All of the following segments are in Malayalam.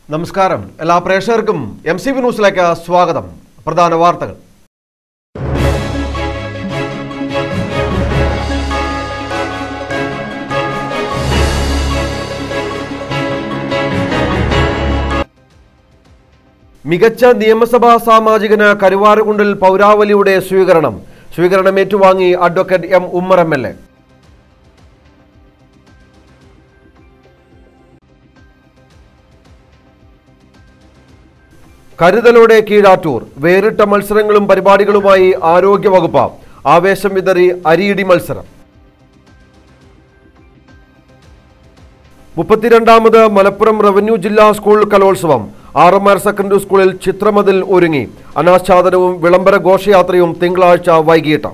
നമസ്കാരം എല്ലാ പ്രേക്ഷകർക്കും എം സി ബി ന്യൂസിലേക്ക് സ്വാഗതം പ്രധാന വാർത്തകൾ മികച്ച നിയമസഭാ സാമാജികന് കരുവാരകുണ്ടിൽ പൗരാവലിയുടെ സ്വീകരണം സ്വീകരണം ഏറ്റുവാങ്ങി advocate M Ummer M L A കരുതലോടെ കീഴാറ്റൂർ വേറിട്ട മത്സരങ്ങളും പരിപാടികളുമായി ആരോഗ്യവകുപ്പ് ആവേശം വിതറി അരിയിടി മത്സരം മുപ്പത്തിരണ്ടാമത് മലപ്പുറം റവന്യൂ ജില്ലാ സ്കൂൾ കലോത്സവം ആർ എം ആർ സെക്കൻഡറി സ്കൂളിൽ ചിത്രമതിൽ ഒരുങ്ങി അനാച്ഛാദനവും വിളംബര ഘോഷയാത്രയും തിങ്കളാഴ്ച വൈകിട്ട്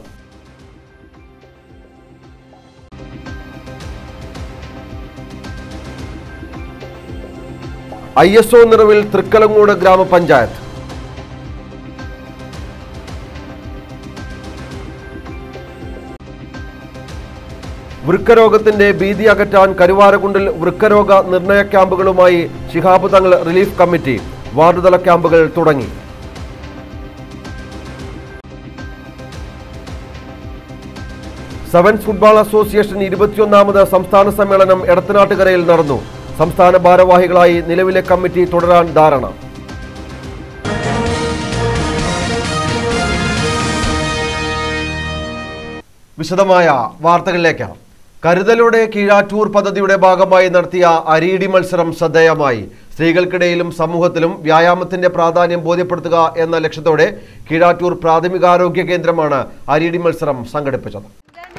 ഐ എസ് ഒ നിറവിൽ തൃക്കലങ്ങോട് ഗ്രാമപഞ്ചായത്ത് വൃക്കരോഗത്തിന്റെ ഭീതി അകറ്റാൻ കരുവാരകുണ്ടിൽ വൃക്കരോഗ നിർണയ ക്യാമ്പുകളുമായി ശിഹാബ് തങ്ങൾ റിലീഫ് കമ്മിറ്റി വാർഡുതല ക്യാമ്പുകൾ തുടങ്ങി സെവൻസ് ഫുട്ബോൾ അസോസിയേഷൻ ഇരുപത്തിയൊന്നാമത് സംസ്ഥാന സമ്മേളനം എടത്തനാട്ടുകരയിൽ നടന്നു സംസ്ഥാന ഭാരവാഹികളായി നിലവിലെ കമ്മിറ്റി തുടരാൻ ധാരണ വിശദമായ വാർത്തകളിലേക്ക് കരുതലോടെ കീഴാറ്റൂർ പദ്ധതിയുടെ ഭാഗമായി നടത്തിയ അരീടി മത്സരം ശ്രദ്ധേയമായി സ്ത്രീകൾക്കിടയിലും സമൂഹത്തിലും വ്യായാമത്തിന്റെ പ്രാധാന്യം ബോധ്യപ്പെടുത്തുക എന്ന ലക്ഷ്യത്തോടെ കീഴാറ്റൂർ പ്രാഥമികാരോഗ്യ കേന്ദ്രമാണ് അരീടി മത്സരം സംഘടിപ്പിച്ചത്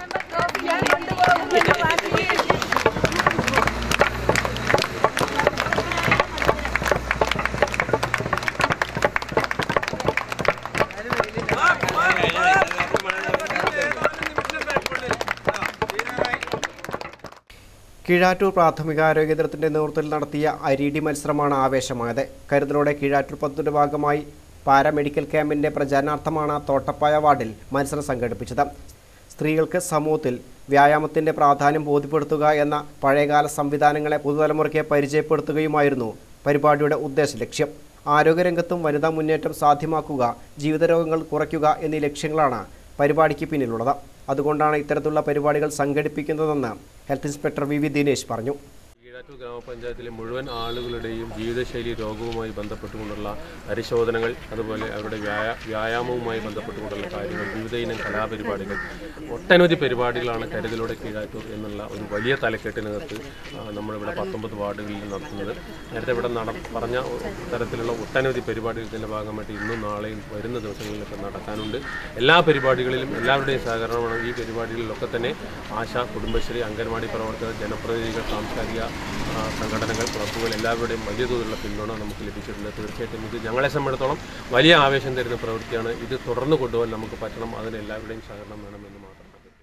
കീഴാറ്റൂർ പ്രാഥമികാരോഗ്യ കേന്ദ്രത്തിന്റെ നേതൃത്വത്തിൽ നടത്തിയ അരീടി മത്സരമാണ് ആവേശമായത് കരുതലോടെ കീഴാറ്റൂർ പദ്ധതിയുടെ ഭാഗമായി പാരാമെഡിക്കൽ ക്യാമ്പിന്റെ പ്രചാരണാർത്ഥമാണ് തോട്ടപ്പായ വാർഡിൽ മത്സരം സംഘടിപ്പിച്ചത് സ്ത്രീകൾക്ക് സമൂഹത്തിൽ വ്യായാമത്തിന്റെ പ്രാധാന്യം ബോധ്യപ്പെടുത്തുക എന്ന പഴയകാല സംവിധാനങ്ങളെ പുതുതലമുറയ്ക്ക് പരിചയപ്പെടുത്തുകയുമായിരുന്നു പരിപാടിയുടെ ഉദ്ദേശ ലക്ഷ്യം ആരോഗ്യരംഗത്തും വനിതാ മുന്നേറ്റം സാധ്യമാക്കുക ജീവിതരോഗങ്ങൾ കുറയ്ക്കുക എന്നീ ലക്ഷ്യങ്ങളാണ് പരിപാടിക്ക് പിന്നിലുള്ളത് അതുകൊണ്ടാണ് ഇത്തരത്തിലുള്ള പരിപാടികൾ സംഘടിപ്പിക്കുന്നതെന്ന് health inspector V V Dinesh പറഞ്ഞു കീഴാറ്റൂർ ഗ്രാമപഞ്ചായത്തിലെ മുഴുവൻ ആളുകളുടെയും ജീവിതശൈലി രോഗവുമായി ബന്ധപ്പെട്ടുകൊണ്ടുള്ള പരിശോധനകൾ അതുപോലെ അവരുടെ വ്യായ വ്യായാമവുമായി ബന്ധപ്പെട്ടുകൊണ്ടുള്ള കാര്യങ്ങൾ വിവിധ ഇനം കലാപരിപാടികൾ ഒട്ടനവധി പരിപാടികളാണ് കരുതലോടെ കീഴാറ്റൂർ എന്നുള്ള ഒരു വലിയ തലക്കെട്ടിനകത്ത് ആ, നമ്മളിവിടെ പത്തൊമ്പത് വാർഡുകളിൽ നടത്തുന്നത് നേരത്തെ ഇവിടെ നട പറഞ്ഞ തരത്തിലുള്ള ഒട്ടനവധി പരിപാടികളുടെ ഭാഗമായിട്ട് ഇന്നും നാളെയും വരുന്ന ദിവസങ്ങളിലൊക്കെ നടക്കാനുണ്ട് എല്ലാ പരിപാടികളിലും എല്ലാവരുടെയും സഹകരണമാണ് ഈ പരിപാടികളിലൊക്കെ തന്നെ ആശ കുടുംബശ്രീ അംഗൻവാടി പ്രവർത്തകർ ജനപ്രതിനിധികൾ സാംസ്കാരിക ആ, സംഘടനകൾ ക്ലബ്ബുകൾ എല്ലാവരുടെയും വലിയ തോതിലുള്ള പിന്തുണ നമുക്ക് ലഭിച്ചിട്ടുണ്ട് തീർച്ചയായിട്ടും ഇത് ഞങ്ങളെ സംബന്ധിച്ചിടത്തോളം വലിയ ആവേശം തരുന്ന പ്രവൃത്തിയാണ് ഇത് തുടർന്ന് കൊണ്ടുപോകാൻ നമുക്ക് പറ്റണം അതിന് എല്ലാവരുടെയും സഹകരണം വേണമെന്ന് മാത്രം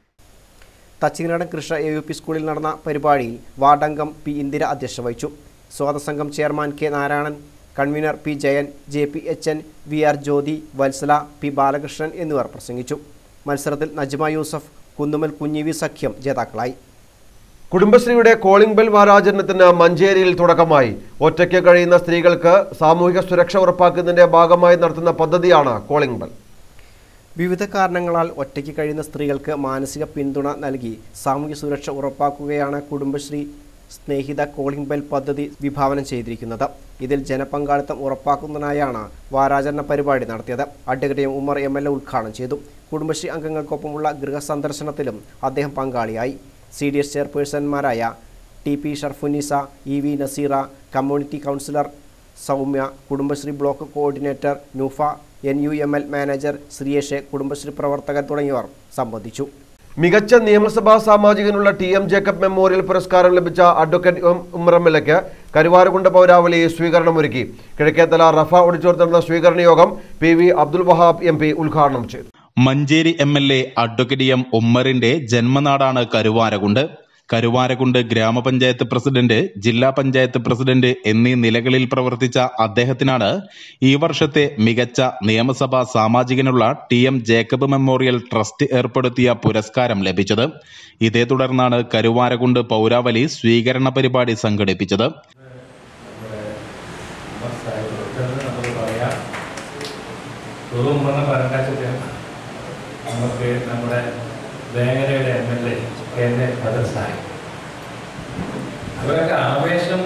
Thachinganadan Krishna A U P സ്കൂളിൽ നടന്ന പരിപാടിയിൽ വാർഡംഗം പി ഇന്ദിര അധ്യക്ഷത വഹിച്ചു സ്വാഗതസംഘം chairman K Narayanan convener P Jayan J P H N V R Jyothi Vatsala P Balakrishnan എന്നിവർ പ്രസംഗിച്ചു മത്സരത്തിൽ നജ്മ യൂസഫ് കുന്നുമൽ കുഞ്ഞിവി സഖ്യം ജേതാക്കളായി കുടുംബശ്രീയുടെ കോളിംഗ് ബെൽ വാരാചരണത്തിന് മഞ്ചേരിയിൽ തുടക്കമായി ഒറ്റയ്ക്ക് കഴിയുന്ന സ്ത്രീകൾക്ക് സാമൂഹിക സുരക്ഷ ഉറപ്പാക്കുന്നതിന്റെ ഭാഗമായി നടത്തുന്ന പദ്ധതിയാണ് കോളിംഗ് ബെൽ വിവിധ കാരണങ്ങളാൽ ഒറ്റയ്ക്ക് കഴിയുന്ന സ്ത്രീകൾക്ക് മാനസിക പിന്തുണ നൽകി സാമൂഹ്യ സുരക്ഷ ഉറപ്പാക്കുകയാണ് കുടുംബശ്രീ സ്നേഹിത കോളിംഗ് ബെൽ പദ്ധതി വിഭാവനം ചെയ്തിരിക്കുന്നത് ഇതിൽ ജനപങ്കാളിത്തം ഉറപ്പാക്കുന്നതിനായാണ് വാരാചരണ പരിപാടി നടത്തിയത് advocate M Ummer M L A ഉദ്ഘാടനം ചെയ്തു കുടുംബശ്രീ അംഗങ്ങൾക്കൊപ്പമുള്ള ഗൃഹസന്ദർശനത്തിലും അദ്ദേഹം പങ്കാളിയായി സി ഡി എസ് ചെയർപേഴ്സൺമാരായ T P Sharfunisa E V Naseera community councillor Soumya Kudumbashree block coordinator Noofa N U M L manager Sreeyesh Kudumbashree പ്രവർത്തകർ തുടങ്ങിയവർ സംബന്ധിച്ചു മികച്ച നിയമസഭാ സാമാജികനുള്ള ടി എം ജേക്കബ് മെമ്മോറിയൽ പുരസ്കാരം ലഭിച്ച advocate M Ummer M L എക്ക് കരുവാരകുണ്ട് പൗരാവലി സ്വീകരണമൊരുക്കി കിഴക്കേത്തല റഫ ഓഡിറ്റോറിയത്തിൽ നടന്ന സ്വീകരണ യോഗം P V Abdul Wahab M P ഉദ്ഘാടനം ചെയ്തു Manjeri M L A advocate M ഉമ്മറിന്റെ ജന്മനാടാണ് കരുവാരകുണ്ട് കരുവാരകുണ്ട് ഗ്രാമപഞ്ചായത്ത് പ്രസിഡന്റ് ജില്ലാ പഞ്ചായത്ത് പ്രസിഡന്റ് എന്നീ നിലകളിൽ പ്രവർത്തിച്ച അദ്ദേഹത്തിനാണ് ഈ വർഷത്തെ മികച്ച നിയമസഭാ സാമാജികനുള്ള T M Jacob memorial trust ഏർപ്പെടുത്തിയ പുരസ്കാരം ലഭിച്ചത് ഇതേ തുടർന്നാണ് കരുവാരകുണ്ട് പൗരാവലി സ്വീകരണ പരിപാടി സംഘടിപ്പിച്ചത് സാഹിബ് പെട്ടെന്ന് നമുക്ക് പറയാം വെറും പറഞ്ഞ പരങ്കാശത്തെ നമുക്ക് നമ്മുടെ വേങ്ങരയുടെ M L A K N A Bhadra Sahib അവരൊക്കെ ആവേശം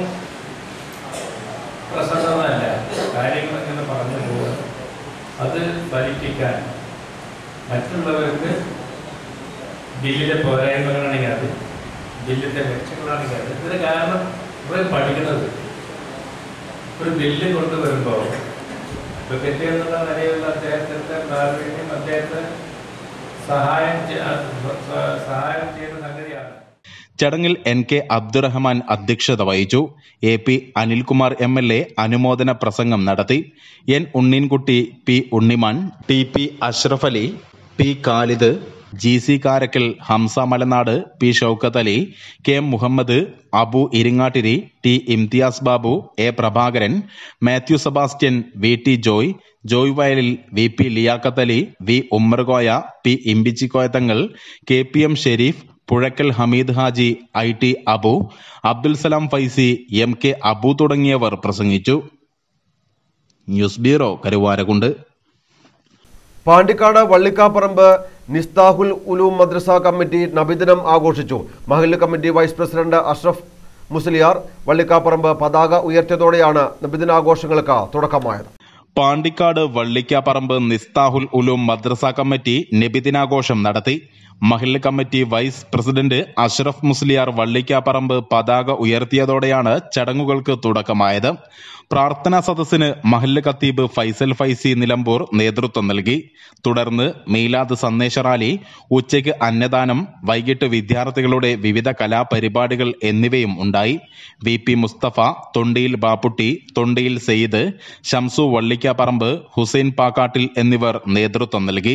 പ്രസന്നമല്ല കാര്യങ്ങൾ ഇങ്ങനെ പറഞ്ഞു പോകുക അത് ഫലിപ്പിക്കാൻ മറ്റുള്ളവർക്ക് ബില്ലിലെ പോരായ്മകളാണെങ്കിൽ അത് ബില്ലിൻ്റെ മെച്ചങ്ങളാണെങ്കിൽ അത് ഇതിന് കാരണം ഇവർ പഠിക്കുന്നത് ഒരു ബില്ല് കൊണ്ടുവരുമ്പോൾ ക്രിക്കറ്റ് എന്നുള്ള നിലയിലുള്ള അദ്ദേഹത്തിൻ്റെ പ്രാവീണ്യം അദ്ദേഹത്തെ സഹായം ചെ- സ- സഹായം ചെയ്യുന്ന സംഗതിയാണ് ചടങ്ങിൽ എൻ കെ അബ്ദുറഹ്മാൻ അധ്യക്ഷത വഹിച്ചു A P Anilkumar M L A അനുമോദന പ്രസംഗം നടത്തി N Unneenkutty P Unniman T P Ashraf Ali P Khalid G C Karakkal Hamza Malanad P Shoukath Ali K M Muhammed Abu Iringattiri T Imthiyas Babu A Prabhakaran Mathew Sebastian V T Joy Joy Vayalil V P Liyaqat Ali V Ummerkoya P Imbichikoya Thangal K P M Sherif Puzhakkal Hameed Haji I T Abu Abdul Salam Faizy M K Abu തുടങ്ങിയവർ പ്രസംഗിച്ചു news bureau Karuvarakundu Pandikkad Vallikkaparamba Nisthahul Uloom Madrasa committee Nabidinam ആഘോഷിച്ചു മഹല്ല് committee vice president Ashraf Musliyar Vallikkaparamba പതാക ഉയർത്തിയതോടെയാണ് നബിദിനാഘോഷങ്ങൾക്ക് തുടക്കമായത് പാണ്ടിക്കാട് വള്ളിക്കാപ്പറമ്പ് നിസ്താഹുൽ ഉലൂം മദ്രസ കമ്മിറ്റി നബിദിനാഘോഷം നടത്തി മഹില്ല committee vice president Ashraf Musliyar Vallikkaparamba പതാക ഉയർത്തിയതോടെയാണ് ചടങ്ങുകൾക്ക് തുടക്കമായത് പ്രാർത്ഥനാ സദസ്സിന് മഹല്ല് ഖത്തീബ് ഫൈസൽ ഫൈസി നിലമ്പൂർ നേതൃത്വം നൽകി തുടർന്ന് മീലാദ് സന്ദേശ റാലി ഉച്ചയ്ക്ക് അന്നദാനം വൈകിട്ട് വിദ്യാർത്ഥികളുടെ വിവിധ കലാപരിപാടികൾ എന്നിവയും ഉണ്ടായി വി പി മുസ്തഫ തൊണ്ടിയിൽ ബാപ്പുട്ടി തൊണ്ടിയിൽ സെയ്ദ് ഷംസു വള്ളിക്കാപ്പറമ്പ് ഹുസൈൻ പാക്കാട്ടിൽ എന്നിവർ നേതൃത്വം നൽകി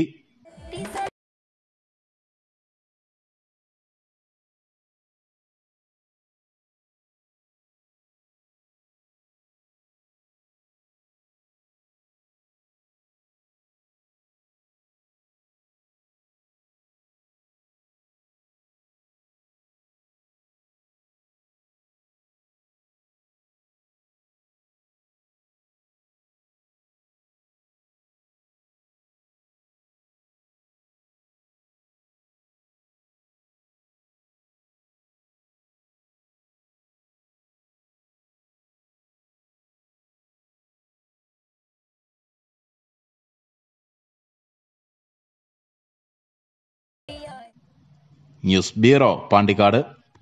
ന്യൂസ് ബ്യൂറോ പാണ്ടിക്കാട്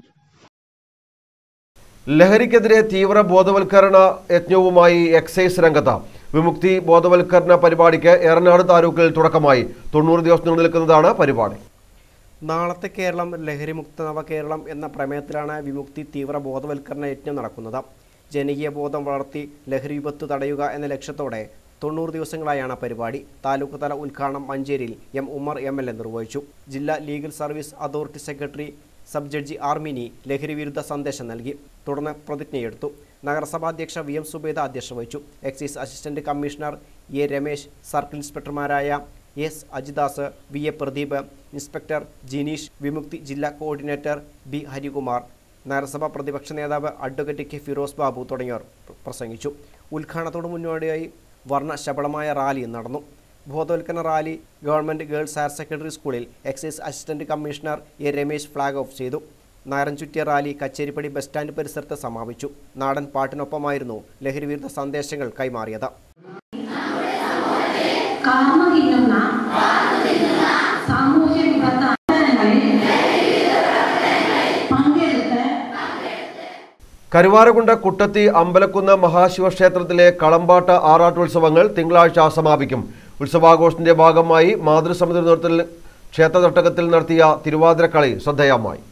ലഹരിക്കെതിരെ തീവ്ര ബോധവൽക്കരണ യജ്ഞവുമായി എക്സൈസ് രംഗത്ത് വിമുക്തി ബോധവൽക്കരണ പരിപാടിക്ക് ഏറനാട് താലൂക്കിൽ തുടക്കമായി തൊണ്ണൂറ് ദിവസം നീണ്ടു നിൽക്കുന്നതാണ് പരിപാടി നാളത്തെ കേരളം ലഹരിമുക്ത നവകേരളം എന്ന പ്രമേയത്തിലാണ് വിമുക്തി തീവ്ര ബോധവൽക്കരണ യജ്ഞം നടക്കുന്നത് ജനകീയ ബോധം വളർത്തി ലഹരി വിപത്ത് തടയുക എന്ന ലക്ഷ്യത്തോടെ തൊണ്ണൂറ് ദിവസങ്ങളായാണ് പരിപാടി താലൂക്ക് തല ഉദ്ഘാടനം മഞ്ചേരിയിൽ M Ummer M L A നിർവഹിച്ചു ജില്ലാ legal service authority secretary sub judge ആർമിനി ലഹരി വിരുദ്ധ സന്ദേശം നൽകി തുടർന്ന് പ്രതിജ്ഞയെടുത്തു നഗരസഭാ അധ്യക്ഷ വി എം സുബേദ അധ്യക്ഷത വഹിച്ചു excise assistant commissioner A Ramesh circle ഇൻസ്പെക്ടർമാരായ S Ajidas V A Pradeep inspector Jineesh Vimukthi ജില്ലാ കോർഡിനേറ്റർ ബി ഹരികുമാർ നഗരസഭാ പ്രതിപക്ഷ നേതാവ് അഡ്വക്കേറ്റ് കെ ഫിറോസ് ബാബു തുടങ്ങിയവർ പ്ര- പ്രസംഗിച്ചു ഉദ്ഘാടനത്തോട് മുന്നോടിയായി വർണ്ണശബളമായ റാലി നടന്നു ബോധവൽക്കരണ rally government girls higher secondary സ്കൂളിൽ excise assistant commissioner A Ramesh flag off ചെയ്തു നഗരം ചുറ്റിയ റാലി കച്ചേരിപ്പടി ബസ് സ്റ്റാൻഡ് പരിസരത്ത് സമാപിച്ചു നാടൻ പാട്ടിനൊപ്പമായിരുന്നു ലഹരിവിരുദ്ധ സന്ദേശങ്ങൾ കൈമാറിയത് കാർന്നു തിന്നുന്ന സാമൂഹ്യ വിപത്ത് അവസരങ്ങളിൽ പങ്കെടുത്ത് കരുവാരകുണ്ട് കുട്ടത്തി അമ്പലക്കുന്ന് മഹാശിവക്ഷേത്രത്തിലെ കളമ്പാട്ട് ആറാട്ടുത്സവങ്ങൾ തിങ്കളാഴ്ച സമാപിക്കും ഉത്സവാഘോഷത്തിന്റെ ഭാഗമായി മാതൃസമിതി നേതൃത്വത്തിൽ ക്ഷേത്ര തട്ടകത്തിൽ നടത്തിയ തിരുവാതിരക്കളി ശ്രദ്ധേയമായി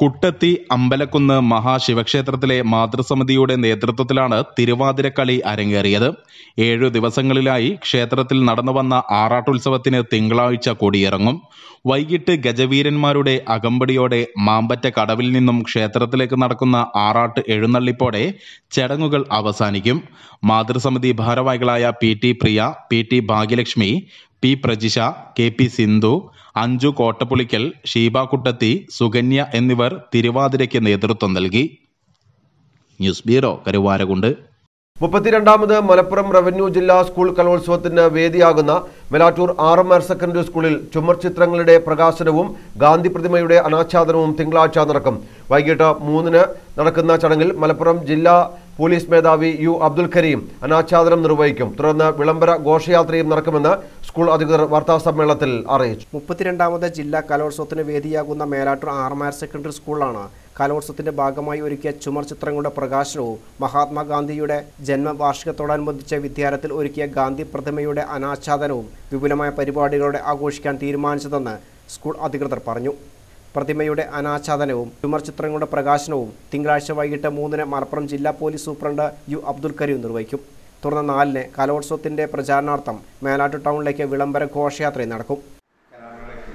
കുട്ടത്തി അമ്പലക്കുന്ന് മഹാശിവക്ഷേത്രത്തിലെ മാതൃസമിതിയുടെ നേതൃത്വത്തിലാണ് തിരുവാതിരക്കളി അരങ്ങേറിയത് ഏഴു ദിവസങ്ങളിലായി ക്ഷേത്രത്തിൽ നടന്നു വന്ന ആറാട്ടുത്സവത്തിന് തിങ്കളാഴ്ച കൊടിയിറങ്ങും വൈകിട്ട് ഗജവീരന്മാരുടെ അകമ്പടിയോടെ മാമ്പറ്റ കടവിൽ നിന്നും ക്ഷേത്രത്തിലേക്ക് നടക്കുന്ന ആറാട്ട് എഴുന്നള്ളിപ്പോടെ ചടങ്ങുകൾ അവസാനിക്കും മാതൃസമിതി ഭാരവാഹികളായ P T Priya P T Bhagyalakshmi P Prajisha K P Sindhu Anju Kottapulickal Sheeba Kuttathi Sukanya എന്നിവർ തിരുവാതിരയ്ക്ക് നേതൃത്വം നൽകി ന്യൂസ് ബ്യൂറോ കരുവാരകുണ്ട് മുപ്പത്തിരണ്ടാമത് മലപ്പുറം റവന്യൂ ജില്ലാ സ്കൂൾ കലോത്സവത്തിന് വേദിയാകുന്ന Melattur R M R secondary സ്കൂളിൽ ചുമർ ചിത്രങ്ങളുടെ പ്രകാശനവും ഗാന്ധി പ്രതിമയുടെ അനാച്ഛാദനവും തിങ്കളാഴ്ച നടക്കും വൈകിട്ട് മൂന്നിന് നടക്കുന്ന ചടങ്ങിൽ മലപ്പുറം ജില്ലാ പോലീസ് മേധാവി യു അബ്ദുൽ കരീം അനാച്ഛാദനം നിർവഹിക്കും തുടർന്ന് വിളംബര ഘോഷയാത്രയും നടക്കുമെന്ന് സ്കൂൾ അധികൃതർ വാർത്താസമ്മേളനത്തിൽ അറിയിച്ചു മുപ്പത്തിരണ്ടാമത് ജില്ലാ കലോത്സവത്തിന് വേദിയാകുന്ന മേലാറ്റൂർ ആർമാർ സെക്കൻഡറി സ്കൂളാണ് കലോത്സവത്തിന്റെ ഭാഗമായി ഒരുക്കിയ ചുമർ ചിത്രങ്ങളുടെ പ്രകാശനവും മഹാത്മാഗാന്ധിയുടെ ജന്മവാർഷികത്തോടനുബന്ധിച്ച് വിദ്യാലയത്തിൽ ഒരുക്കിയ ഗാന്ധി പ്രതിമയുടെ അനാച്ഛാദനവും വിപുലമായ പരിപാടികളോടെ ആഘോഷിക്കാൻ തീരുമാനിച്ചതെന്ന് സ്കൂൾ അധികൃതർ പറഞ്ഞു പ്രതിമയുടെ അനാച്ഛാദനവും ചുമർ ചിത്രങ്ങളുടെ പ്രകാശനവും തിങ്കളാഴ്ച വൈകിട്ട് മൂന്നിന് മലപ്പുറം ജില്ലാ police superintendent U Abdul Kareem നിർവഹിക്കും തുടർന്ന് നാലിന് കലോത്സവത്തിന്റെ പ്രചാരണാർത്ഥം മേലാറ്റൂർ ടൗണിലേക്ക് വിളംബര ഘോഷയാത്രയും നടക്കും കലാമേളയ്ക്ക്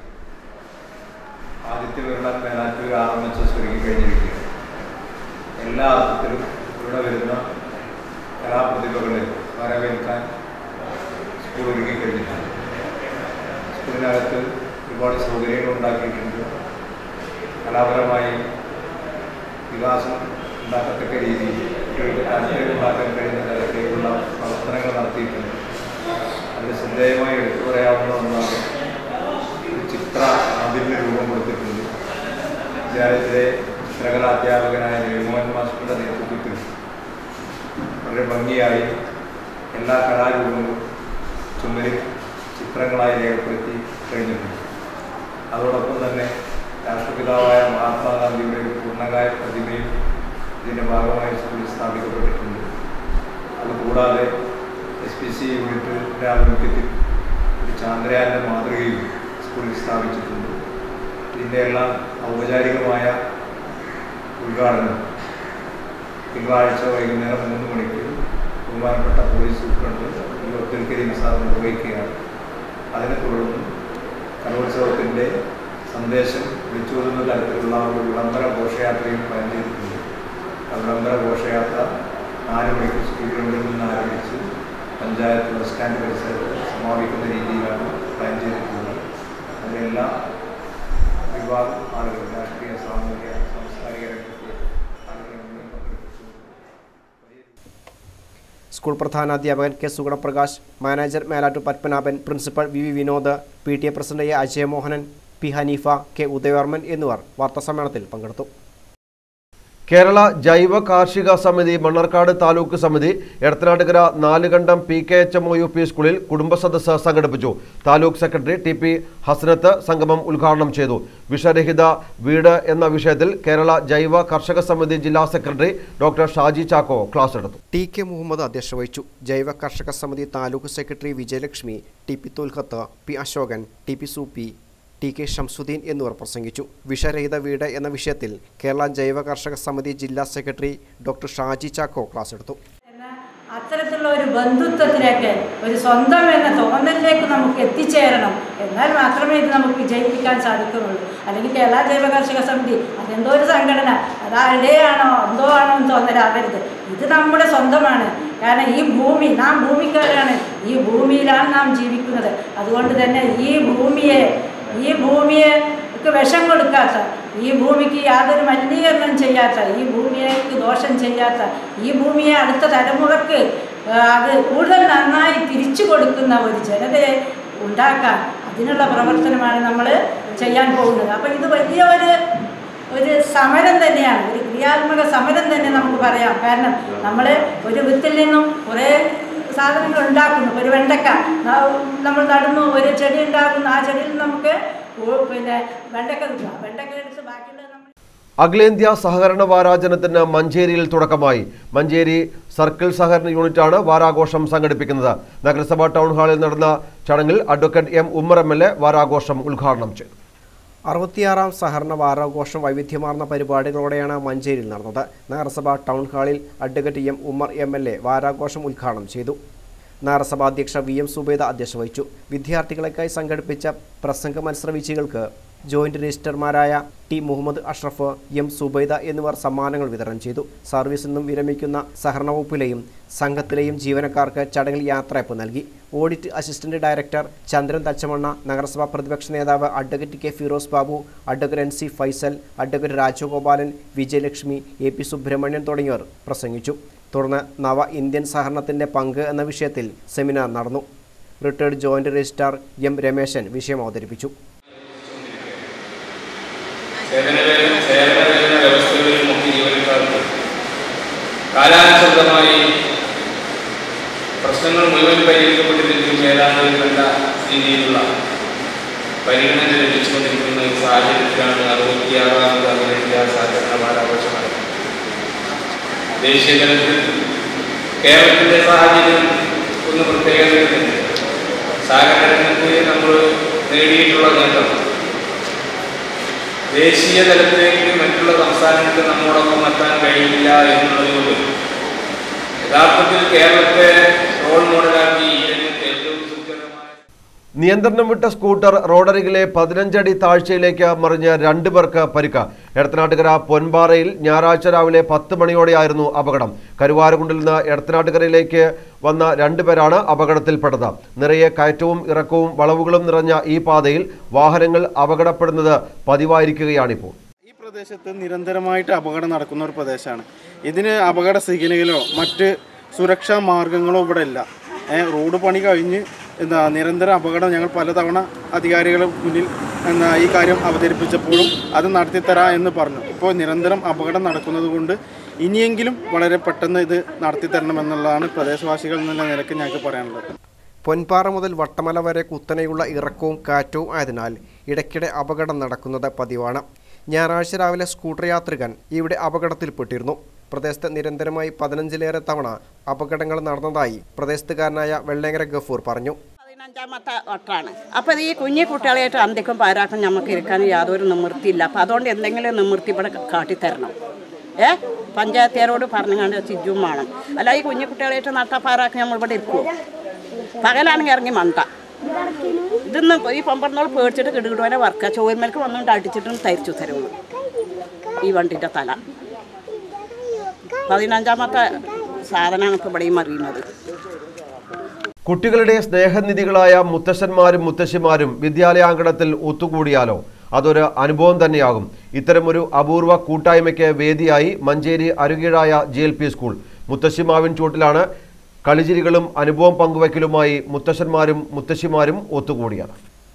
ആദ്യത്തെ വേണ്ട Melattur R M H S ഒരുങ്ങി കഴിഞ്ഞിരിക്കുകയാണ് എല്ലാ അർത്ഥത്തിലും ഇവിടെ വരുന്ന കലാപ്രതിഭകളെ വരവേൽക്കാൻ സ്കൂൾ ഒരുങ്ങി കഴിഞ്ഞിട്ടുണ്ട് സ്കൂളിനകത്ത് ഒരുപാട് സൗകര്യങ്ങൾ ഉണ്ടാക്കിയിട്ടുണ്ട് കലാപരമായി വികാസം ഉണ്ടാക്കത്തക്ക രീതിയിൽ കുട്ടികൾക്ക് താല്പര്യം ഉണ്ടാക്കാൻ കഴിയുന്ന തരത്തിലുള്ള പ്രവർത്തനങ്ങൾ നടത്തിയിട്ടുണ്ട് അതിൽ ശ്രദ്ധേയമായി എടുത്തു പറയാവുന്ന ഒന്നാണ് ഒരു ചിത്ര അതിന് രൂപം കൊടുത്തിട്ടുണ്ട് വിദ്യാലയത്തിലെ ചിത്രകലാധ്യാപകനായ രഘുമോഹൻ മാസ്റ്ററുടെ നേതൃത്വത്തിൽ വളരെ ഭംഗിയായി എല്ലാ കലാരൂപങ്ങളും ചുമരിൽ ചിത്രങ്ങളായി രേഖപ്പെടുത്തി കഴിഞ്ഞിട്ടുണ്ട് അതോടൊപ്പം തന്നെ രാഷ്ട്രപിതാവായ മഹാത്മാഗാന്ധിയുടെ ഒരു പൂർണ്ണകായ പ്രതിമയും ഇതിൻ്റെ ഭാഗമായി സ്കൂളിൽ സ്ഥാപിക്കപ്പെട്ടിട്ടുണ്ട് അതുകൂടാതെ എസ് പി സി യൂണിറ്റിൻ്റെ ആഭിമുഖ്യത്തിൽ ഒരു ചാന്ദ്രയാൻ്റെ മാതൃകയും സ്കൂളിൽ സ്ഥാപിച്ചിട്ടുണ്ട് ഇതിൻ്റെ എല്ലാം ഔപചാരികമായ ഉദ്ഘാടനം തിങ്കളാഴ്ച വൈകുന്നേരം മൂന്ന് മണിക്ക് ബഹുമാനപ്പെട്ട police superintendent U Abdul Kareem sir നിർവഹിക്കുകയാണ് അതിനെ തുടർന്ന് കലോത്സവത്തിൻ്റെ സന്ദേശം വിളിച്ചോതുന്ന തരത്തിലുള്ള ഒരു വിളംബര ഘോഷയാത്രയും പ്ലാൻ ചെയ്തിട്ടുണ്ട് ആ വിളംബര ഘോഷയാത്ര നാല് മണിക്ക് സ്കൂൾ ഗ്രൗണ്ടിൽ നിന്ന് ആരംഭിച്ച് പഞ്ചായത്ത് ബസ് സ്റ്റാൻഡ് പരിസരത്ത് സമാപിക്കുന്ന രീതിയിലാണ് പ്ലാൻ ചെയ്തിട്ടുള്ളത് അതിലെല്ലാ വിഭാഗം ആളുകൾ രാഷ്ട്രീയ സാമൂഹിക സാംസ്കാരിക രംഗത്തെ ആളുകളെ മുഴുവൻ പങ്കെടുപ്പിച്ചുകൊണ്ട് വലിയ സ്കൂൾ പ്രധാനാധ്യാപകൻ K Sugunaprakash manager Melattur Padmanabhan principal V V Vinod P T A president A Ajayamohanan P Haneefa K Udayavarman എന്നിവർ വാർത്താസമ്മേളനത്തിൽ പങ്കെടുത്തു കേരള ജൈവ കാർഷിക സമിതി മണ്ണാർക്കാട് താലൂക്ക് സമിതി Edathanattukara Nalukandam P K H M O U P സ്കൂളിൽ കുടുംബ സദസ്സ് സംഘടിപ്പിച്ചു taluk secretary T P Hasanath സംഗമം ഉദ്ഘാടനം ചെയ്തു വിഷരഹിത വീട് എന്ന വിഷയത്തിൽ കേരള ജൈവ കർഷക സമിതി ജില്ലാ സെക്രട്ടറി ഡോക്ടർ ഷാജി ചാക്കോ ക്ലാസ് എടുത്തു ടി കെ മുഹമ്മദ് അധ്യക്ഷത വഹിച്ചു ജൈവ കർഷക സമിതി taluk secretary Vijayalakshmi T P Thulkhath P Ashokan T P Soopi T K Shamsudheen എന്നിവർ പ്രസംഗിച്ചു വിഷരഹിത വീട് എന്ന വിഷയത്തിൽ കേരള ജൈവ കർഷക സമിതി ജില്ലാ സെക്രട്ടറി ഡോക്ടർ ഷാജി ചാക്കോ ക്ലാസ് എടുത്തു അത്തരത്തിലുള്ള ഒരു ബന്ധുത്വത്തിലേക്ക് ഒരു സ്വന്തം എന്ന തോന്നലിലേക്ക് നമുക്ക് എത്തിച്ചേരണം എന്നാൽ മാത്രമേ ഇത് നമുക്ക് വിജയിപ്പിക്കാൻ സാധിക്കുകയുള്ളൂ അല്ലെങ്കിൽ കേരള ജൈവ കർഷക സമിതി അതെന്തോ ഒരു സംഘടന അത് ആരുടെയാണോ എന്തോ ആണോ എന്ന് തോന്നലാവരുത് ഇത് നമ്മുടെ സ്വന്തമാണ് കാരണം ഈ ഭൂമി നാം ഭൂമിക്കാരാണ് ഈ ഭൂമിയിലാണ് നാം ജീവിക്കുന്നത് അതുകൊണ്ട് തന്നെ ഈ ഭൂമിയെ ഈ ഭൂമിയെ വിഷം കൊടുക്കാത്ത ഈ ഭൂമിക്ക് യാതൊരു മലിനീകരണം ചെയ്യാത്ത ഈ ഭൂമിയേക്ക് ദോഷം ചെയ്യാത്ത ഈ ഭൂമിയെ അടുത്ത തലമുറക്ക് ആ, അത് കൂടുതൽ നന്നായി തിരിച്ചു കൊടുക്കുന്ന ഒരു ജനതയെ ഉണ്ടാക്കാൻ അതിനുള്ള പ്രവർത്തനമാണ് നമ്മൾ ചെയ്യാൻ പോകുന്നത് അപ്പം ഇത് വലിയ ഒരു ഒരു സമരം തന്നെയാണ് ഒരു ക്രിയാത്മക സമരം തന്നെ നമുക്ക് പറയാം കാരണം നമ്മൾ ഒരു വിത്തിൽ നിന്നും കുറേ സാധനങ്ങൾ ഉണ്ടാക്കുന്നു ഒരു വെണ്ടക്ക ന- നമ്മൾ നടുന്നു ഒരു ചെടി ഉണ്ടാക്കുന്നു ആ ചെടിയിൽ നമുക്ക് ഉ- പിന്നെ വെണ്ടക്ക കിട്ടുക വെണ്ടക്ക എടുത്ത് ബാക്കിയുള്ളത് നമ്മൾ അഖിലേന്ത്യാ സഹകരണ വാരാചരണത്തിന് മഞ്ചേരിയിൽ തുടക്കമായി മഞ്ചേരി സർക്കിൾ സഹകരണ യൂണിറ്റാണ് വാരാഘോഷം സംഘടിപ്പിക്കുന്നത് നഗരസഭാ ടൗൺ ഹാളിൽ നടന്ന ചടങ്ങിൽ advocate M Ummer M L A വാരാഘോഷം ഉദ്ഘാടനം ചെയ്തു അറുപത്തിയാറാം സഹകരണ വാരാഘോഷം വൈവിധ്യമാർന്ന പരിപാടികളോടെയാണ് മഞ്ചേരിയിൽ നടന്നത് നഗരസഭ ടൗൺ ഹാളിൽ advocate M Ummer M L A വാരാഘോഷം ഉദ്ഘാടനം ചെയ്തു നഗരസഭാ അധ്യക്ഷ വി എം സുബേദ അധ്യക്ഷത വഹിച്ചു വിദ്യാർത്ഥികൾക്കായി സംഘടിപ്പിച്ച പ്രസംഗ മത്സര വിജയികൾക്ക് ജോയിന്റ് രജിസ്റ്റർമാരായ ടി മുഹമ്മദ് അഷ്റഫ് എം സുബൈദ എന്നിവർ സമ്മാനങ്ങൾ വിതരണം ചെയ്തു സർവീസിൽ നിന്നും വിരമിക്കുന്ന സഹകരണ വകുപ്പിലെയും സംഘത്തിലെയും ജീവനക്കാർക്ക് ചടങ്ങിൽ യാത്രയപ്പ് നൽകി audit assistant director Chandran Thachamanna നഗരസഭാ പ്രതിപക്ഷ നേതാവ് advocate K Firoz Babu advocate N C Faisal advocate Rajagopalan Vijayalakshmi A P Subrahmanian തുടങ്ങിയവർ പ്രസംഗിച്ചു തുടർന്ന് നവ ഇന്ത്യൻ സഹകരണത്തിന്റെ പങ്ക് എന്ന വിഷയത്തിൽ സെമിനാർ നടന്നു retired joint registrar M Rameshan വിഷയം അവതരിപ്പിച്ചു സേവന സേവന വേതന വ്യവസ്ഥകളിൽ മുഖ്യ ജീവനക്കാർക്ക് കാലാനുസൃതമായി പ്രശ്നങ്ങൾ മുഴുവൻ പരിഹരിക്കപ്പെട്ടില്ലെങ്കിലും ഏതാണ്ട് വേണ്ട രീതിയിലുള്ള പരിഗണന ലഭിച്ചുകൊണ്ടിരിക്കുന്ന ഈ സാഹചര്യത്തിലാണ് അറുപത്തിയാറാമത് അഖിലേന്ത്യാ സഹകരണ വാരാഘോഷം നടക്കുന്നത് ദേശീയ തലത്തിൽ കേരളത്തിൻ്റെ സാഹചര്യം ഒന്ന് പ്രത്യേകത സഹകരണ രംഗത്ത് നമ്മൾ നേടിയിട്ടുള്ള നേട്ടം ദേശീയ തലത്തിലേക്ക് മറ്റുള്ള സംസ്ഥാനങ്ങൾക്ക് നമ്മോടൊപ്പം എത്താൻ കഴിയില്ല എന്നുള്ളതുകൊണ്ട് യഥാർത്ഥത്തിൽ കേരളത്തെ റോൾ മോഡലാക്കി ഈ രംഗത്ത് ഏറ്റവും സുഖകരമായ നിയന്ത്രണം വിട്ട സ്കൂട്ടർ റോഡരികിലെ പതിനഞ്ചടി താഴ്ചയിലേക്ക് മറിഞ്ഞ് രണ്ടു പേർക്ക് പരിക്ക് എടത്തനാട്ടുകര പൊൻപാറയിൽ ഞായറാഴ്ച രാവിലെ പത്ത് മണിയോടെയായിരുന്നു അപകടം കരുവാരകുണ്ടിൽ നിന്ന് എടത്തനാട്ടുകരയിലേക്ക് വന്ന രണ്ടുപേരാണ് അപകടത്തിൽപ്പെട്ടത് നിറയെ കയറ്റവും ഇറക്കവും വളവുകളും നിറഞ്ഞ ഈ പാതയിൽ വാഹനങ്ങൾ അപകടപ്പെടുന്നത് പതിവായിരിക്കുകയാണിപ്പോൾ ഈ പ്രദേശത്ത് നിരന്തരമായിട്ട് അപകടം നടക്കുന്ന ഒരു പ്രദേശമാണ് ഇതിന് അപകട സിഗ്നലുകളോ മറ്റ് സുരക്ഷാ മാർഗങ്ങളോ ഇവിടെ ഇല്ല ഏ, റോഡ് പണി കഴിഞ്ഞ് എന്താ നിരന്തര അപകടം ഞങ്ങൾ പലതവണ അധികാരികളുടെ മുന്നിൽ എന്താ ഈ കാര്യം അവതരിപ്പിച്ചപ്പോഴും അത് നടത്തിത്തരാം എന്ന് പറഞ്ഞു ഇപ്പോൾ നിരന്തരം അപകടം നടക്കുന്നത് കൊണ്ട് ഇനിയെങ്കിലും വളരെ പെട്ടെന്ന് ഇത് നടത്തിത്തരണമെന്നുള്ളതാണ് പ്രദേശവാസികൾ എന്നുള്ള നിലയ്ക്ക് ഞങ്ങൾക്ക് പറയാനുള്ളത് പൊൻപാറ മുതൽ വട്ടമല വരെ കുത്തനെയുള്ള ഇറക്കവും കാറ്റവും ആയതിനാൽ ഇടയ്ക്കിടെ അപകടം നടക്കുന്നത് പതിവാണ് ഞായറാഴ്ച രാവിലെ സ്കൂട്ടർ യാത്രികൻ ഇവിടെ അപകടത്തിൽപ്പെട്ടിരുന്നു പ്രദേശത്ത് നിരന്തരമായി പതിനഞ്ചിലേറെ തവണ അപകടങ്ങൾ നടന്നതായി പ്രദേശത്തുകാരനായ വെള്ളേങ്കര ഗഫൂർ പറഞ്ഞു പതിനഞ്ചാമത്തെ വട്ടാണ് അപ്പോൾ ഈ കുഞ്ഞു കുട്ടികളായിട്ട് അന്തിക്കും പാരാക്കും നമുക്ക് ഇരിക്കാൻ യാതൊരു നിവൃത്തിയില്ല അപ്പോൾ അതുകൊണ്ട് എന്തെങ്കിലും നിവൃത്തി ഇവിടെ കാട്ടിത്തരണം ഏ പഞ്ചായത്തുകാരോട് പറഞ്ഞുകൊണ്ട് ചിജും വേണം അല്ല ഈ കുഞ്ഞു കുട്ടികളായിട്ട് നട്ടപ്പാരാക്കി നമ്മൾ ഇവിടെ ഇരിക്കുമോ പകലാണെങ്കിൽ ഇറങ്ങി മണ്ട ഇതൊന്നും ഈ പമ്പറന്നോൾ പേടിച്ചിട്ട് കിടുകിടുവനെ വർക്ക ചോരുമേൽക്ക് വന്നുകൊണ്ട് അടിച്ചിട്ടും തരിച്ചു തരുള്ളൂ ഈ വണ്ടിൻ്റെ തല പതിനഞ്ചാമത്തെ സാധനമാണ് ഇപ്പോൾ ഇവിടെയും അറിയുന്നത് കുട്ടികളുടെ സ്നേഹനിധികളായ മുത്തശ്ശന്മാരും മുത്തശ്ശിമാരും വിദ്യാലയാങ്കണത്തിൽ ഒത്തുകൂടിയാലോ അതൊരു അനുഭവം തന്നെയാകും ഇത്തരമൊരു അപൂർവ കൂട്ടായ്മയ്ക്ക് വേദിയായി Manjeri Arukizhaya G L P school മുത്തശ്ശിമാവിൻ ചൂട്ടിലാണ് കളിചിരികളും അനുഭവം പങ്കുവയ്ക്കലുമായി മുത്തശ്ശന്മാരും മുത്തശ്ശിമാരും ഒത്തുകൂടിയത്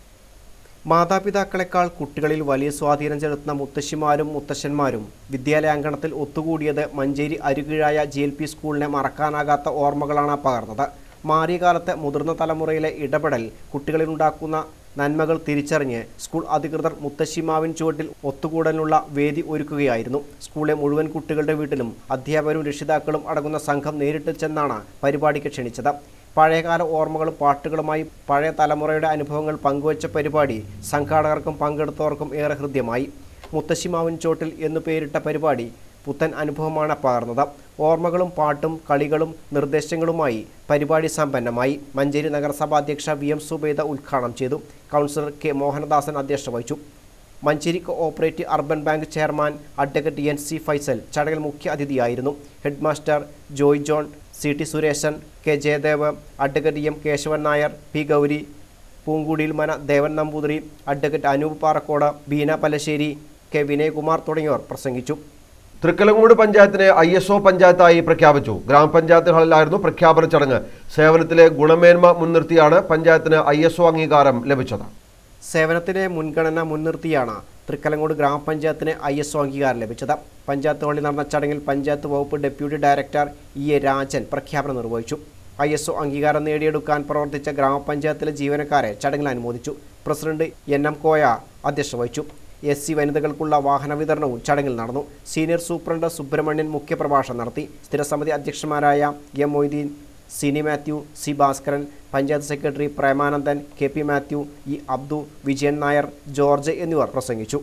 മാതാപിതാക്കളെക്കാൾ കുട്ടികളിൽ വലിയ സ്വാധീനം ചെലുത്തുന്ന മുത്തശ്ശിമാരും മുത്തശ്ശന്മാരും വിദ്യാലയാങ്കണത്തിൽ ഒത്തുകൂടിയത് Manjeri Arukizhaya G L P സ്കൂളിനെ മറക്കാനാകാത്ത ഓർമ്മകളാണ് പകർന്നത് മാറിയ കാലത്ത് മുതിർന്ന തലമുറയിലെ ഇടപെടൽ കുട്ടികളിലുണ്ടാക്കുന്ന നന്മകൾ തിരിച്ചറിഞ്ഞ് സ്കൂൾ അധികൃതർ മുത്തശ്ശിമാവിൻ ചുവട്ടിൽ ഒത്തുകൂടലിനുള്ള വേദി ഒരുക്കുകയായിരുന്നു സ്കൂളിലെ മുഴുവൻ കുട്ടികളുടെ വീട്ടിലും അധ്യാപകരും രക്ഷിതാക്കളും അടങ്ങുന്ന സംഘം നേരിട്ട് ചെന്നാണ് പരിപാടിക്ക് ക്ഷണിച്ചത് പഴയകാല ഓർമ്മകളും പാട്ടുകളുമായി പഴയ തലമുറയുടെ അനുഭവങ്ങൾ പങ്കുവച്ച പരിപാടി സംഘാടകർക്കും പങ്കെടുത്തവർക്കും ഏറെ ഹൃദ്യമായി മുത്തശ്ശിമാവിൻ ചോട്ടിൽ എന്നു പേരിട്ട പരിപാടി പുത്തൻ അനുഭവമാണ് പകർന്നത് ഓർമ്മകളും പാട്ടും കളികളും നിർദ്ദേശങ്ങളുമായി പരിപാടി സമ്പന്നമായി മഞ്ചേരി നഗരസഭാ അധ്യക്ഷ വി എം സുബൈദ ഉദ്ഘാടനം ചെയ്തു കൗൺസിലർ കെ മോഹനദാസൻ അധ്യക്ഷത വഹിച്ചു Manjeri cooperative urban bank chairman advocate N C Faisal ചടങ്ങിൽ മുഖ്യ അതിഥിയായിരുന്നു head master Joy John C T Suresan K Jayadev advocate M Keshavan Nair P Gauri Poonkudiyil Mana Devan Namboothiri advocate Anoop Parakkode Beena Palassery K Vinayakumar തുടങ്ങിയവർ പ്രസംഗിച്ചു തൃക്കലങ്ങോട് പഞ്ചായത്തിനെ ഐ എസ് ഒ പഞ്ചായത്തായി പ്രഖ്യാപിച്ചു ഗ്രാമപഞ്ചായത്ത് ഹാളിലായിരുന്നു പ്രഖ്യാപന ചടങ്ങ് സേവനത്തിലെ ഗുണമേന്മ മുൻനിർത്തിയാണ് പഞ്ചായത്തിന് ഐ എസ് ഒ അംഗീകാരം ലഭിച്ചത് സേവനത്തിലെ മുൻഗണന മുൻനിർത്തിയാണ് തൃക്കലങ്ങോട് ഗ്രാമപഞ്ചായത്തിന് ഐ എസ് ഒ അംഗീകാരം ലഭിച്ചത് പഞ്ചായത്ത് ഹാളിൽ നടന്ന ചടങ്ങിൽ പഞ്ചായത്ത് വകുപ്പ് deputy director E A Rajan പ്രഖ്യാപനം നിർവഹിച്ചു ഐ എസ് ഒ അംഗീകാരം നേടിയെടുക്കാൻ പ്രവർത്തിച്ച ഗ്രാമപഞ്ചായത്തിലെ ജീവനക്കാരെ ചടങ്ങിൽ അനുമോദിച്ചു പ്രസിഡന്റ് എൻ എം കോയ അധ്യക്ഷത വഹിച്ചു എസ് സി വനിതകൾക്കുള്ള വാഹന വിതരണവും ചടങ്ങിൽ നടന്നു സീനിയർ സൂപ്രണ്ട് സുബ്രഹ്മണ്യൻ മുഖ്യപ്രഭാഷണം നടത്തി സ്ഥിരസമിതി അധ്യക്ഷന്മാരായ M Moideen Cini Mathew C Bhaskaran panchayat secretary Premanandan K P Mathew E Abdu Vijayan Nair George എന്നിവർ പ്രസംഗിച്ചു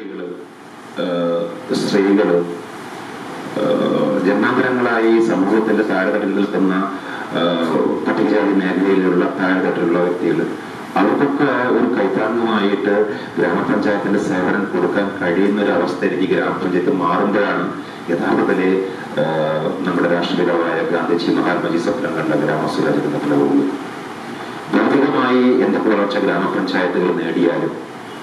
സ്ത്രീകൾ ജന്മാന്തരങ്ങളായി സമൂഹത്തിന്റെ താഴെത്തട്ടിൽ നിൽക്കുന്ന പട്ടികജാതി മേഖലയിലുള്ള താഴെത്തട്ടിലുള്ള വ്യക്തികൾ അവർക്കൊക്കെ ഒരു കൈത്താങ്ങുമായിട്ട് ഗ്രാമപഞ്ചായത്തിന്റെ സേവനം കൊടുക്കാൻ കഴിയുന്ന ഒരു അവസ്ഥയിലേക്ക് ഗ്രാമപഞ്ചായത്ത് മാറുമ്പോഴാണ് യഥാർത്ഥത്തില് നമ്മുടെ രാഷ്ട്രപിതാവായ ഗാന്ധിജി മഹാത്മജി സ്വപ്നം കണ്ട ഗ്രാമസ്വരാജ്യത്തിന്റെ ഫലവുള്ളൂ ഭൗതികമായി എന്തൊക്കെ വളർച്ച ഗ്രാമപഞ്ചായത്തുകൾ നേടിയാലും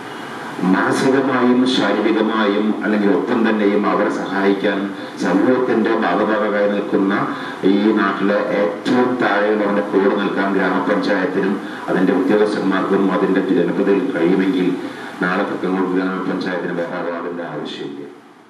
മാനസികമായും ശാരീരികമായും അല്ലെങ്കിൽ ഒപ്പം തന്നെയും അവരെ സഹായിക്കാൻ സമൂഹത്തിന്റെ ഭാഗഭാഗമായി നിൽക്കുന്ന ഈ നാട്ടിലെ ഏറ്റവും താഴെയുള്ളവന്റെ കൂടെ നിൽക്കാൻ ഗ്രാമപഞ്ചായത്തിനും അതിന്റെ ഉദ്യോഗസ്ഥന്മാർക്കും അതിന്റെ ജനപ്രതിയിൽ കഴിയുമെങ്കിൽ നാളെ തൃക്കങ്ങോട് ഗ്രാമപഞ്ചായത്തിന് വേറെ അതിന്റെ ആവശ്യമില്ല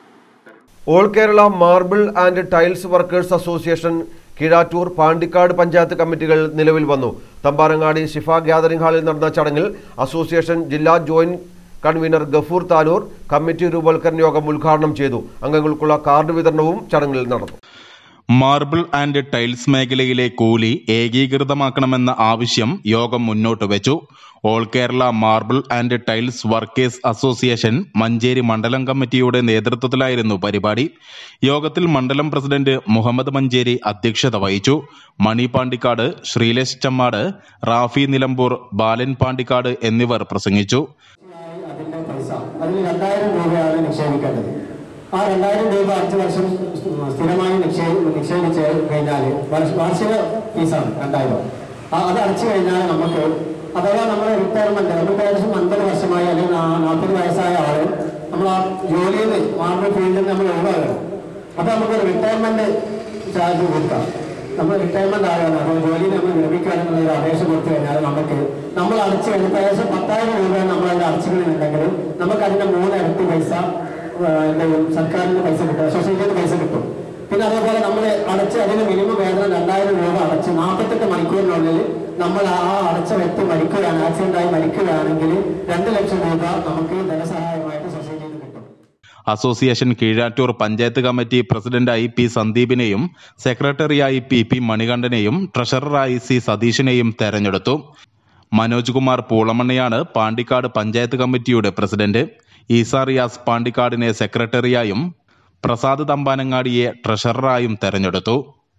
all Kerala marble and tiles workers association Keezhattur Pandikkad panchayat കമ്മിറ്റികൾ നിലവിൽ വന്നു തമ്പാനങ്ങാടി ഷിഫ ഗ്യാതറിംഗ് ഹാളിൽ നടന്ന ചടങ്ങിൽ അസോസിയേഷൻ ജില്ലാ joint convener Gafoor Tanur committee രൂപവൽക്കരണ യോഗം ഉദ്ഘാടനം ചെയ്തു അംഗങ്ങൾക്കുള്ള കാർഡ് വിതരണവും ചടങ്ങിൽ നടന്നു മാർബിൾ ആൻഡ് ടൈൽസ് മേഖലയിലെ കൂലി ഏകീകൃതമാക്കണമെന്ന ആവശ്യം യോഗം മുന്നോട്ട് വെച്ചു all Kerala marble and tiles workers association Manjeri മണ്ഡലം കമ്മിറ്റിയുടെ നേതൃത്വത്തിലായിരുന്നു പരിപാടി യോഗത്തിൽ മണ്ഡലം പ്രസിഡന്റ് മുഹമ്മദ് മഞ്ചേരി അധ്യക്ഷത വഹിച്ചു മണി പാണ്ടിക്കാട് ശ്രീലേഷ് ചമ്മാട് റാഫി നിലമ്പൂർ ബാലൻ പാണ്ടിക്കാട് എന്നിവർ പ്രസംഗിച്ചു പൈസ അതിൽ രണ്ടായിരം രൂപയാണ് നിക്ഷേപിക്കേണ്ടത് ആ രണ്ടായിരം രൂപ അഞ്ച് വർഷം സ്ഥിരമായി നിക്ഷേപ നിക്ഷേപിച്ച് കഴിഞ്ഞാൽ വാർഷിക ഫീസാണ് രണ്ടായിരം ആ അത് അടച്ചു കഴിഞ്ഞാൽ നമുക്ക് അഥവാ നമ്മുടെ റിട്ടയർമെന്റ് നമുക്ക് ഏകദേശം അൻപത് വർഷമായി അല്ലെങ്കിൽ നാൽപ്പത് വയസ്സായ ആള് നമ്മൾ ആ ജോലിയിൽ നിന്ന് മാർബിൾ ഫീൽഡിൽ നമ്മൾ ഒഴിവാകണം അപ്പൊ നമുക്ക് റിട്ടയർമെന്റ് ചാർജ് കൊടുക്കാം നമ്മൾ റിട്ടയർമെന്റ് ആകാണ് അപ്പോൾ ജോലിയിൽ നമ്മൾ വിരമിക്കുകയാണെന്നുള്ള ഒരു അപേക്ഷ കൊടുത്തു കഴിഞ്ഞാൽ നമുക്ക് നമ്മൾ അടച്ചു കഴിഞ്ഞാൽ ഏകദേശം പത്തായിരം രൂപ നമ്മൾ അതിന്റെ അടച്ചുകളുണ്ടെങ്കിൽ നമുക്ക് അതിന്റെ മൂന്നിരട്ടി പൈസ ആ, എന്തെങ്കിലും സർക്കാരിന്റെ പൈസ കിട്ടും സൊസൈറ്റിയുടെ പൈസ കിട്ടും പിന്നെ അതേപോലെ നമ്മൾ അടച്ച് അതിന് മിനിമം വേതനം രണ്ടായിരം രൂപ അടച്ച് നാൽപ്പത്തെട്ട് മണിക്കൂറിനുള്ളിൽ നമ്മൾ ആ അടച്ച വ്യക്തി മരിക്കുകയാണ് ആക്സിഡന്റ് ആയി മരിക്കുകയാണെങ്കിൽ രണ്ട് ലക്ഷം രൂപ നമുക്ക് ധനസഹായമായിട്ട് സൊസൈറ്റിയിൽ നിന്ന് കിട്ടും അസോസിയേഷൻ കീഴാറ്റൂർ പഞ്ചായത്ത് കമ്മിറ്റി പ്രസിഡന്റായി പി സന്ദീപിനെയും സെക്രട്ടറിയായി പി പി മണികണ്ഠനെയും ട്രഷററായി സി സതീഷിനെയും തെരഞ്ഞെടുത്തു മനോജ് കുമാർ പൂളമണ്ണയാണ് പാണ്ടിക്കാട് പഞ്ചായത്ത് കമ്മിറ്റിയുടെ പ്രസിഡന്റ് ഈസാ റിയാസ് പാണ്ടിക്കാടിനെ സെക്രട്ടറിയായും പ്രസാദ് തമ്പാനങ്ങാടിയെ ട്രഷററായും തെരഞ്ഞെടുത്തു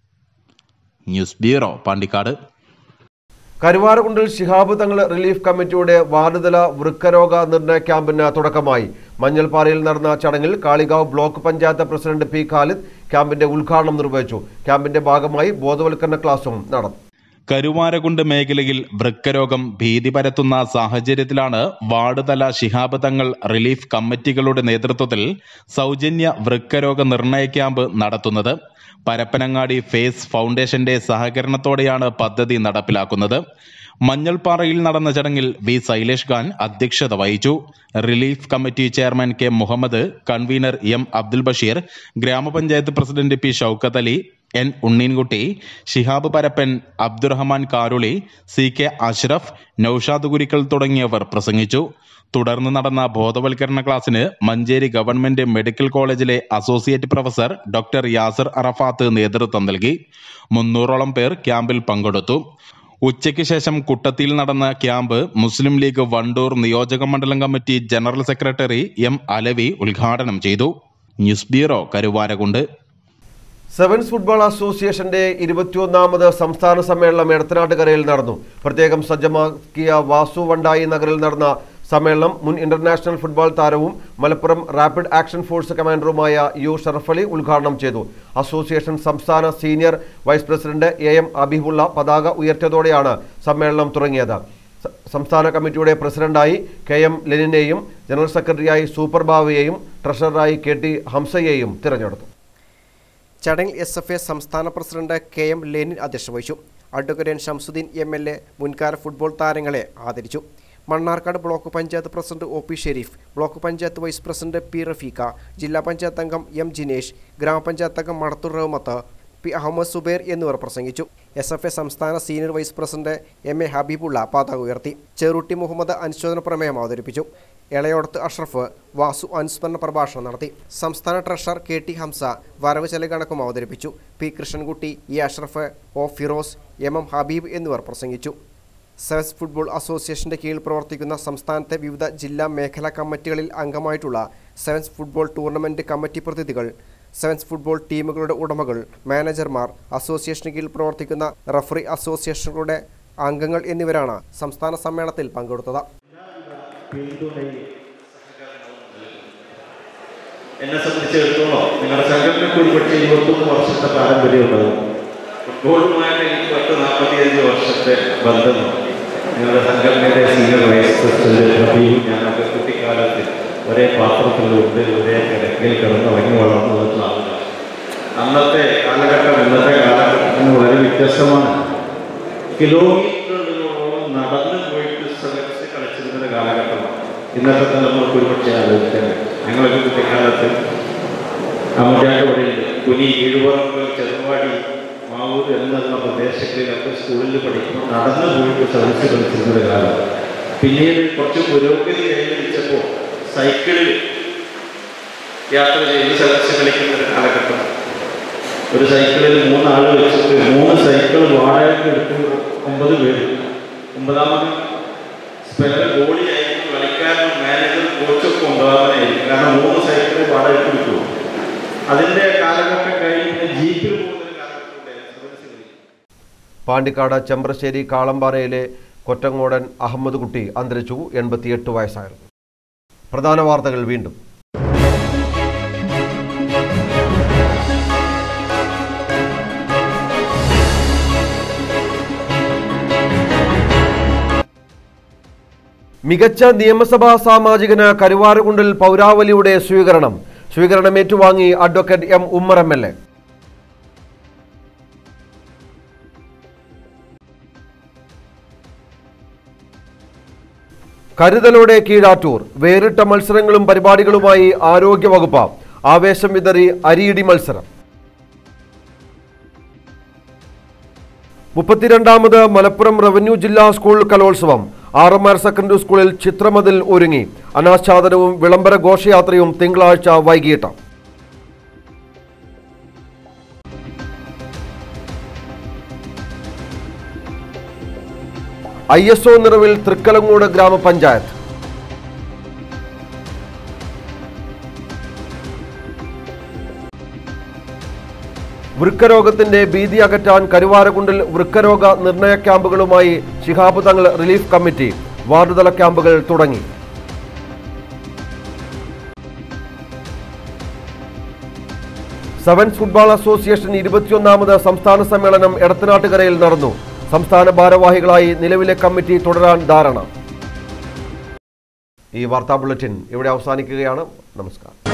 ന്യൂസ് ബ്യൂറോ പാണ്ടിക്കാട് കരുവാരകുണ്ടിൽ ശിഹാബ് തങ്ങൾ റിലീഫ് കമ്മിറ്റിയുടെ വാർഡുതല വൃക്കരോഗ നിർണയ ക്യാമ്പിന് തുടക്കമായി മഞ്ഞൾപ്പാറയിൽ നടന്ന ചടങ്ങിൽ Kalikavu block panchayat president P Khalid ക്യാമ്പിന്റെ ഉദ്ഘാടനം നിർവഹിച്ചു ക്യാമ്പിന്റെ ഭാഗമായി ബോധവൽക്കരണ ക്ലാസും നടന്നു കരുവാരകുണ്ട് മേഖലയിൽ വൃക്കരോഗം ഭീതി പരത്തുന്ന സാഹചര്യത്തിലാണ് വാർഡ് തല ശിഹാബ് തങ്ങൾ റിലീഫ് കമ്മിറ്റികളുടെ നേതൃത്വത്തിൽ സൗജന്യ വൃക്കരോഗ നിർണയ ക്യാമ്പ് നടത്തുന്നത് പരപ്പനങ്ങാടി ഫേസ് ഫൗണ്ടേഷന്റെ സഹകരണത്തോടെയാണ് പദ്ധതി നടപ്പിലാക്കുന്നത് മഞ്ഞൾപ്പാറയിൽ നടന്ന ചടങ്ങിൽ വി ശൈലേഷ് ഖാൻ അധ്യക്ഷത വഹിച്ചു relief committee chairman K Muhammed convener M Abdul Basheer ഗ്രാമപഞ്ചായത്ത് president P Shoukath Ali N Unneenkutty Shihab Parappan Abdurahman Karuli C K Ashraf Noushad Kurikkal തുടങ്ങിയവർ പ്രസംഗിച്ചു തുടർന്ന് നടന്ന ബോധവൽക്കരണ ക്ലാസ്സിന് മഞ്ചേരി ഗവൺമെന്റ് മെഡിക്കൽ കോളേജിലെ associate professor doctor Yasar Arafath നേതൃത്വം നൽകി മുന്നൂറോളം പേർ ക്യാമ്പിൽ പങ്കെടുത്തു ഉച്ചയ്ക്ക് ശേഷം കുട്ടത്തിയിൽ നടന്ന ക്യാമ്പ് മുസ്ലിം ലീഗ് വണ്ടൂർ നിയോജക മണ്ഡലം committee general secretary M Alavi ഉദ്ഘാടനം ചെയ്തു news bureau Karuvarakundu sevens football അസോസിയേഷന്റെ ഇരുപത്തിയൊന്നാമത് സംസ്ഥാന സമ്മേളനം എടത്തനാട്ടുകരയിൽ നടന്നു പ്രത്യേകം സജ്ജമാക്കിയ വാസു വണ്ടായി നഗറിൽ നടന്ന സമ്മേളനം മുൻ ഇന്റർനാഷണൽ ഫുട്ബോൾ താരവും മലപ്പുറം റാപ്പിഡ് ആക്ഷൻ ഫോഴ്സ് കമാൻഡറുമായ യു ഷറഫലി ഉദ്ഘാടനം ചെയ്തു അസോസിയേഷൻ സംസ്ഥാന senior vice president A M Abibulla പതാക ഉയർത്തിയതോടെയാണ് സമ്മേളനം തുടങ്ങിയത് സ- സംസ്ഥാന കമ്മിറ്റിയുടെ പ്രസിഡന്റായി കെ എം ലെനിനെയും ജനറൽ സെക്രട്ടറിയായി സൂപ്പർ ബാവയെയും ട്രഷററായി കെ ടി ഹംസയെയും തിരഞ്ഞെടുത്തു ചടങ്ങിൽ എസ് എഫ് എ സംസ്ഥാന പ്രസിഡന്റ് കെ എം ലെനിൻ അധ്യക്ഷത വഹിച്ചു advocate N Shamsudheen M L A മുൻകാല ഫുട്ബോൾ താരങ്ങളെ ആദരിച്ചു Mannarkkad block panchayat president O P Sherif block panchayat vice president P Rafeeqa ജില്ലാ പഞ്ചായത്ത് അംഗം എം ജിനേഷ് ഗ്രാമപഞ്ചായത്ത് അംഗം മടത്തൂർ റഹ്മത്ത് പി അഹമ്മദ് സുബൈർ എന്നിവർ പ്രസംഗിച്ചു എസ് എഫ് എ സംസ്ഥാന senior vice president M A Habibulla പതാക ഉയർത്തി ചെറുട്ടി മുഹമ്മദ് അനുശോചന പ്രമേയം അവതരിപ്പിച്ചു എളയോടത്ത് അഷ്റഫ് വാസു അനുസ്മരണ പ്രഭാഷണം നടത്തി സംസ്ഥാന ട്രഷറർ കെ ടി ഹംസ വരവ് ചെലകണക്കും അവതരിപ്പിച്ചു P Krishnankutty E Ashraf O Firoz M M Habeeb എന്നിവർ പ്രസംഗിച്ചു സെവൻസ് ഫുട്ബോൾ അസോസിയേഷന്റെ കീഴിൽ പ്രവർത്തിക്കുന്ന സംസ്ഥാനത്തെ വിവിധ ജില്ലാ മേഖലാ കമ്മിറ്റികളിൽ അംഗമായിട്ടുള്ള സെവൻസ് ഫുട്ബോൾ ടൂർണമെന്റ് കമ്മിറ്റി പ്രതിനിധികൾ സെവൻസ് ഫുട്ബോൾ ടീമുകളുടെ ഉടമകൾ മാനേജർമാർ അസോസിയേഷന് കീഴിൽ പ്രവർത്തിക്കുന്ന റഫറി അസോസിയേഷനുകളുടെ അംഗങ്ങൾ എന്നിവരാണ് സംസ്ഥാന സമ്മേളനത്തിൽ പങ്കെടുത്തത് എന്നെ സംബന്ധിച്ചിടത്തോളം നിങ്ങളുടെ സംഘടനയ്ക്ക് ഒരു പക്ഷേ ഇരുപത്തൊന്ന് വർഷത്തെ പാരമ്പര്യമുണ്ടാകും ഫുട്ബോളുമായിട്ട് എനിക്ക് പത്ത് നാൽപ്പത്തിയഞ്ച് വർഷത്തെ ബന്ധമുണ്ട് നിങ്ങളുടെ സംഘടനയുടെ സീനിയർ വൈസ് പ്രസിഡന്റ് റബിയും ഞാനൊക്കെ കുട്ടിക്കാലത്ത് ഒരേ പാത്രത്തിലുണ്ട് ഒരേ കിടക്കയിൽ കിടന്ന് വങ്ങി വളർന്നു വന്ന ആളുകളാണ് അന്നത്തെ കാലഘട്ടം ഇന്നത്തെ കാലഘട്ടത്തിന് വളരെ വ്യത്യസ്തമാണ് കിലോമീറ്ററുകളോളം നടന്നു പോയിട്ട് ശ്രമിച്ച് കളിച്ചിരുന്ന കാലഘട്ടമാണ് ഇന്നത്തെ തലമുറക്ക് ഒരുപക്ഷെ ആലോചിക്കാൻ കഴിയും. ഞങ്ങളൊക്കെ കുട്ടിക്കാലത്ത് അമ്മജാൻ്റെ ഇവിടെയുണ്ട് കുനി കീഴുപറമ്പ് ചെറുവാടി മാവൂർ എന്ന പ്രദേശങ്ങളിലൊക്കെ സ്കൂളിൽ പഠിക്കുമ്പോൾ നടന്നു പോയിട്ട് ശ്രമിച്ച് കളിച്ചിരുന്ന ഒരു കാലം പിന്നീട് കുറച്ച് പുരോഗതി കൈവരിച്ചപ്പോൾ സൈക്കിളിൽ യാത്ര ചെയ്ത് ശ്രമിച്ച് കളിക്കുന്ന ഒരു കാലഘട്ടം ഒരു സൈക്കിളിൽ മൂന്നാൾ വെച്ചിട്ട് മൂന്ന് സൈക്കിൾ വാടകയ്ക്ക് എടുത്ത് ഒമ്പത് പേര് ഒമ്പതാമത് സ്പെയർ ഗോളിയായിരിക്കും കളിക്കാരനും മാനേജർ കോച്ചൊക്കെ ഒമ്പതാമനായിരിക്കും കാരണം മൂന്ന് സൈക്കിൾ വാടകയ്ക്ക് എടുക്കുള്ളൂ അതിൻ്റെ കാലഘട്ടം കഴിഞ്ഞ് ജീപ്പിൽ പോകുന്ന ഒരു കാലഘട്ടം പാണ്ടിക്കാട് ചെമ്പ്രശ്ശേരി കാളമ്പാറയിലെ കൊറ്റങ്ങോടൻ അഹമ്മദ് കുട്ടി അന്തരിച്ചു എൺപത്തിയെട്ട് വയസ്സായിരുന്നു പ്രധാന വാർത്തകൾ വീണ്ടും മികച്ച നിയമസഭാ സാമാജികന് കരുവാരകുണ്ടിൽ പൗരാവലിയുടെ സ്വീകരണം സ്വീകരണം ഏറ്റുവാങ്ങി advocate M Ummer M L A കരുതലോടെ കീഴാറ്റൂർ വേറിട്ട മത്സരങ്ങളും പരിപാടികളുമായി ആരോഗ്യവകുപ്പ് ആവേശം വിതറി അരിയിടി മത്സരം മുപ്പത്തിരണ്ടാമത് മലപ്പുറം റവന്യൂ ജില്ലാ സ്കൂൾ കലോത്സവം ആർ എം ആർ സെക്കൻഡറി സ്കൂളിൽ ചിത്രമതിൽ ഒരുങ്ങി അനാച്ഛാദനവും വിളംബര ഘോഷയാത്രയും തിങ്കളാഴ്ച വൈകിട്ട് ഐ എസ് ഒ നിറവിൽ തൃക്കലങ്ങോട് ഗ്രാമപഞ്ചായത്ത് വൃക്കരോഗത്തിന്റെ ഭീതി അകറ്റാൻ കരുവാരക്കുണ്ടിൽ വൃക്കരോഗ നിർണയ ക്യാമ്പുകളുമായി ശിഹാബ് തങ്ങൾ റിലീഫ് കമ്മിറ്റി വാർഡുതല ക്യാമ്പുകൾ തുടങ്ങി സെവൻസ് ഫുട്ബോൾ അസോസിയേഷൻ ഇരുപത്തിയൊന്നാമത് സംസ്ഥാന സമ്മേളനം എടത്തനാട്ടുകരയിൽ നടന്നു സംസ്ഥാന ഭാരവാഹികളായി നിലവിലെ കമ്മിറ്റി തുടരാൻ ധാരണ ഈ വാർത്താ ബുള്ളറ്റിൻ ഇവിടെ അവസാനിക്കുകയാണ് നമസ്കാരം